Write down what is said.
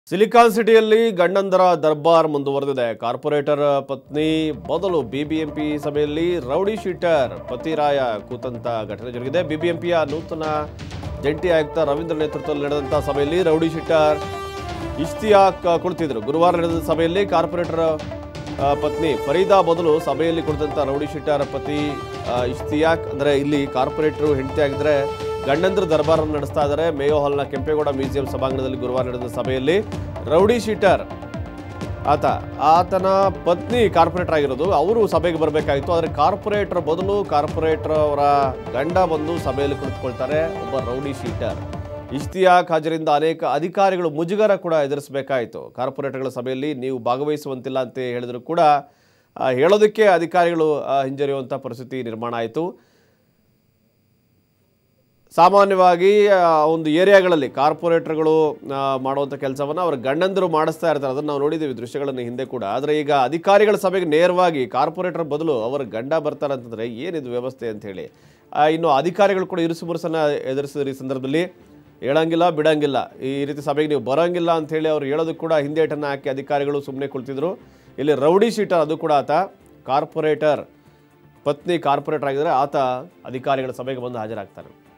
silicon ಸಿಟಿಯಲ್ಲಿ ಗಂಡಂದರ ದರ್ಬಾರ್ ಮುಂದುವರೆದಿದೆ corporate ಪತ್ನಿ ಬದಲು ಬಿಬಿಎಂಪಿ ಸಭೆಯಲ್ಲಿ ರೌಡಿ ಶೀಟರ್ ಪತಿರಾಯ ಕೂತಂತ ಘಟನೆ ಜರುಗಿದೆ ಬಿಬಿಎಂಪಿಯ ನೂತನ ಜಂಟಿ ಆಯುಕ್ತ ರವೀಂದ್ರ ನೇತೃತ್ವದಲ್ಲಿ ನಡೆದಂಥ ಸಭೆಯಲ್ಲಿ ರೌಡಿ ಶೀಟರ್ ಇಷ್ತಿಯಾಕ್ ಕುಳಿತಿದ್ರು ಗುರುವಾರ ನಡೆದ ಸಭೆಯಲ್ಲಿ ಕಾರ್ಪೊರೇಟರ್ ಆ, ಪತ್ನಿ ಫರೀದಾ ಬದಲು ಸಭೆಯಲ್ಲಿ ಕುಳಿತಂತ ರೌಡಿ ಶೀಟರ್ ಪತಿ ಆ, ಇಷ್ತಿಯಾಕ್ ಅಂದ್ರೆ ಇಲ್ಲಿ ಕಾರ್ಪೊರೇಟರ್ ಹೆಂಡತಿ ಆಗಿದ್ರೆ ಗಂಡಂದ್ರ ದರ್ಬಾರನ್ನು ನಡೆಸ್ತಾ ಇದ್ದಾರೆ ಮೇಯೋ ಹಾಲ್ನ ಕೆಂಪೇಗೌಡ ಮ್ಯೂಸಿಯಂ ಸಭಾಂಗಣದಲ್ಲಿ ಗುರುವಾರ ನಡೆದ ಸಭೆಯಲ್ಲಿ ರೌಡಿ ಶೀಟರ್ ಆತ ಆತನ ಪತ್ನಿ ಕಾರ್ಪೊರೇಟರ್ ಆಗಿರೋದು ಅವರು ಸಭೆಗೆ ಬರಬೇಕಾಗಿತ್ತು ಆದರೆ ಕಾರ್ಪೊರೇಟರ್ ಬದಲು ಕಾರ್ಪೊರೇಟರ್ ಅವರ ಗಂಡ ಬಂದು ಸಭೆಯಲ್ಲಿ ಕುಳಿತುಕೊಳ್ತಾರೆ ಒಬ್ಬ ರೌಡಿ ಶೀಟರ್ ಇಷ್ತಿಯಾಕ್ ಹಾಜರಿಂದ ಅನೇಕ ಅಧಿಕಾರಿಗಳು ಮುಜುಗರ ಕೂಡ ಎದುರಿಸಬೇಕಾಯಿತು ಕಾರ್ಪೊರೇಟರ್ಗಳ ಸಭೆಯಲ್ಲಿ ನೀವು ಭಾಗವಹಿಸುವಂತಿಲ್ಲ ಅಂತ ಹೇಳಿದ್ರು ಕೂಡ ಆ, ಹೇಳೋದಕ್ಕೆ ಅಧಿಕಾರಿಗಳು ಆ, ಹಿಂಜರಿಯುವಂಥ ಪರಿಸ್ಥಿತಿ ನಿರ್ಮಾಣ ಆಯಿತು ಸಾಮಾನ್ಯವಾಗಿ ಆ, ಒಂದು ಏರಿಯಾಗಳಲ್ಲಿ ಕಾರ್ಪೊರೇಟರ್ಗಳು ಆ, ಮಾಡುವಂಥ ಕೆಲಸವನ್ನು ಅವರ ಗಂಡಂದರು ಮಾಡಿಸ್ತಾ ಇರ್ತಾರೆ ಅದನ್ನು ನಾವು ನೋಡಿದ್ದೀವಿ ದೃಶ್ಯಗಳನ್ನು ಹಿಂದೆ ಕೂಡ ಆದರೆ ಈಗ ಅಧಿಕಾರಿಗಳ ಸಭೆಗೆ ನೇರವಾಗಿ ಕಾರ್ಪೊರೇಟರ್ ಬದಲು ಅವರ ಗಂಡ ಬರ್ತಾರೆ ಅಂತಂದರೆ ಏನಿದು ವ್ಯವಸ್ಥೆ ಅಂತ ಹೇಳಿ ಆ, ಇನ್ನು ಅಧಿಕಾರಿಗಳು ಕೂಡ ಇರುಸು ಮುರುಸನ್ನು ಎದುರಿಸಿದ್ರು ಈ ಸಂದರ್ಭದಲ್ಲಿ ಹೇಳಂಗಿಲ್ಲ ಬಿಡಂಗಿಲ್ಲ ಈ ರೀತಿ ಸಭೆಗೆ ನೀವು ಬರೋಂಗಿಲ್ಲ ಅಂತ ಹೇಳಿ ಅವ್ರು ಹೇಳೋದಕ್ಕೆ ಕೂಡ ಹಿಂದೇಟನ್ನು ಹಾಕಿ ಅಧಿಕಾರಿಗಳು ಸುಮ್ಮನೆ ಕುಳಿತಿದ್ರು ಇಲ್ಲಿ ರೌಡಿ ಶೀಟರ್ ಅದು ಕೂಡ ಆತ ಕಾರ್ಪೊರೇಟರ್ ಪತ್ನಿ ಕಾರ್ಪೊರೇಟರ್ ಆಗಿದ್ರೆ ಆತ ಅಧಿಕಾರಿಗಳ ಸಭೆಗೆ ಬಂದು ಹಾಜರಾಗ್ತಾನೆ